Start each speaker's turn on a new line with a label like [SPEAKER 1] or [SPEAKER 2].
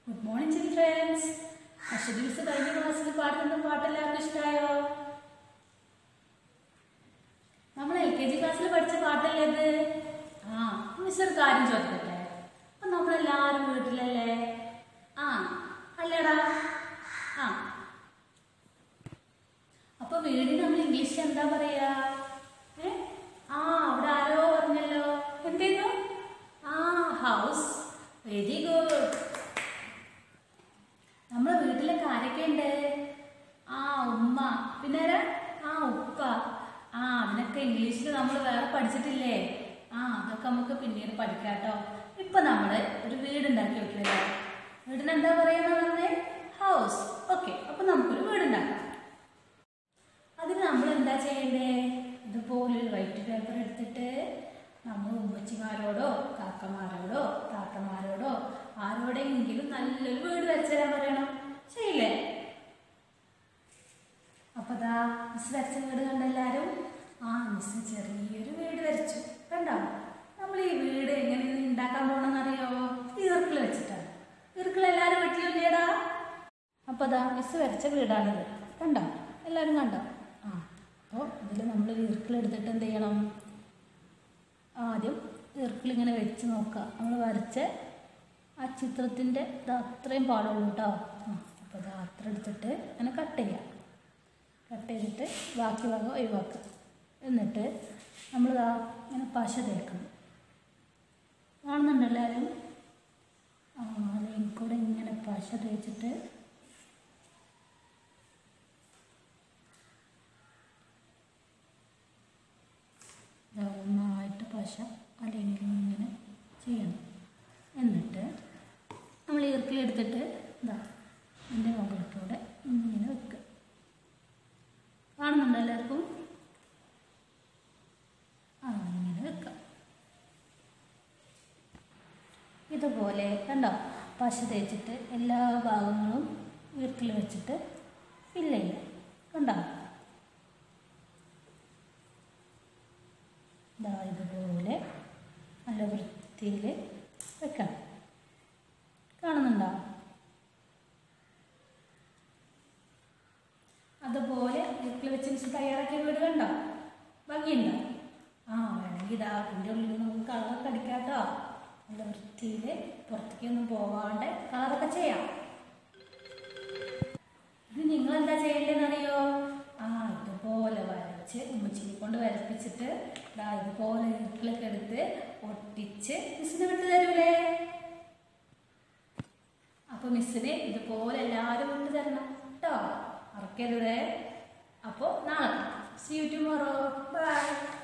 [SPEAKER 1] good morning children's അശ്വദീസ് കഴിഞ്ഞ ക്ലാസ്സിൽ പാടുന്ന പാട്ടെല്ലാവർക്കും ഇഷ്ടമായോ നമ്മൾ എൽ കെ ജി ക്ലാസ്സിൽ പഠിച്ച പാട്ടല്ലേ ഇത് ആ മിസ് ഒരു കാര്യം ചോദിക്കട്ടെ അപ്പൊ നമ്മളെല്ലാവരും വീട്ടിലല്ലേ ആ അല്ലേടാ ആ അപ്പൊ വീടിന് നമ്മൾ ഇംഗ്ലീഷിൽ എന്താ പറയാ ഏ ആ അവിടെ ആരോ പറഞ്ഞല്ലോ എന്തേന്നു ആ ഹൗസ് വെരി ഗുഡ് നമ്മളെ വീട്ടിലൊക്കെ ആരൊക്കെ ഉണ്ട് ആ ഉമ്മ പിന്നെ ആരാ ആ ഉപ്പ ആ അതിനൊക്കെ ഇംഗ്ലീഷിൽ നമ്മൾ വേറെ പഠിച്ചിട്ടില്ലേ ആ അതൊക്കെ നമുക്ക് പിന്നീട് പഠിക്കാം കേട്ടോ ഇപ്പൊ നമ്മള് ഒരു വീടുണ്ടാക്കി വെക്കില്ലേ വീടിന് എന്താ പറയുക പറഞ്ഞേ ഹൗസ് ഓക്കെ അപ്പൊ നമുക്കൊരു വീടുണ്ടാക്കാം അതിന് നമ്മൾ എന്താ ചെയ്യണ്ടേ ഇതുപോലെ ഒരു വൈറ്റ് പേപ്പർ എടുത്തിട്ട് നമ്മൾ ഉമ്മച്ചിമാരോടോ കാക്കമാരോടോ താത്തമാരോടോ ആരോടെങ്കിലും നല്ലൊരു വീട് വരച്ചു തരാൻ പറയണം ശരിയില്ലേ അപ്പൊ ദാ മിസ് വരച്ച വീട് കണ്ട എല്ലാരും ആ മിസ് ചെറിയൊരു വീട് വരച്ചു കണ്ടോ നമ്മൾ ഈ വീട് എങ്ങനെ ഉണ്ടാക്കാൻ പോണെന്നറിയോ ഈർക്കിൾ വെച്ചിട്ടാണ് ഈർക്കിൾ എല്ലാരും വീട്ടിലില്ലേടാ അപ്പൊ ദാ മിസ് വരച്ച വീടാണിത് കണ്ടോ എല്ലാരും കണ്ടോ ആ അപ്പോൾ ഇതിൽ നമ്മൾ ഈർക്കിൾ എടുത്തിട്ട് എന്ത് ചെയ്യണം ആദ്യം ഈർക്കിൾ ഇങ്ങനെ വെച്ച് നോക്കുക നമ്മൾ വരച്ച ആ ചിത്രത്തിൻ്റെ ഇത് അത്രയും പാടുള്ളൂ കേട്ടോ ആ അപ്പോൾ ഇത് അത്ര എടുത്തിട്ട് അങ്ങനെ കട്ട് ചെയ്യാം കട്ട് ചെയ്തിട്ട് ബാക്കി ഭാഗം ഒഴിവാക്കുക എന്നിട്ട് നമ്മൾ ഇതാ ഇങ്ങനെ പശ തേക്കണം കാണുന്നുണ്ടോ എല്ലാവരും ആ അതിൽ കൂടെ ഇങ്ങനെ പശ തേച്ചിട്ട് ദാ ഒന്നായിട്ട് പശ അല്ലെങ്കിൽ ഇങ്ങനെ ചെയ്യണം എന്നിട്ട് നമ്മൾ ഈർക്കിലെടുത്തിട്ട് ഇതാ ഇതിൻ്റെ മുകളിലൂടെ ഇങ്ങനെ വെക്കുക കാണുന്നുണ്ടോ എല്ലാവർക്കും ആ ഇങ്ങനെ വെക്കാം ഇതുപോലെ കണ്ടോ പശ തേച്ചിട്ട് എല്ലാ ഭാഗങ്ങളും ഈർക്കിൽ വെച്ചിട്ട് ഫില്ല് ചെയ്യാം കണ്ടോ ഇതാ ഇതുപോലെ നല്ല വൃത്തിയിൽ വെക്കണം കാണുന്നുണ്ടോ അതുപോലെ വീട്ടിൽ വെച്ച് മിസ് തയ്യാറാക്കിയ വീട് കണ്ടോ ഭംഗിയുണ്ടോ ആ വേണമെങ്കിൽ ഇതാ അതിൻ്റെ ഉള്ളിൽ നമുക്ക് കളറൊക്കെ അടിക്കാട്ടോ നല്ല വൃത്തിയിൽ പുറത്തേക്കൊന്നും പോവാണ്ട് കളറൊക്കെ ചെയ്യാം ഇത് നിങ്ങൾ എന്താ ചെയ്യേണ്ടതെന്നറിയോ ആ ഇതുപോലെ വരച്ച് ഉമ്മച്ചിനെ കൊണ്ട് വരപ്പിച്ചിട്ട് ദാ ഇതുപോലെ ഇരുട്ടിലൊക്കെ എടുത്ത് ഒട്ടിച്ച് മിസ്സിന് വിട്ട് തരൂലേ അപ്പൊ മിസ്സിന് ഇതുപോലെ എല്ലാവരും വിട്ട് തരണം കേട്ടോ മറക്കരുതേ അപ്പോൾ നാളെ സി യു ടുമോറോ ബൈ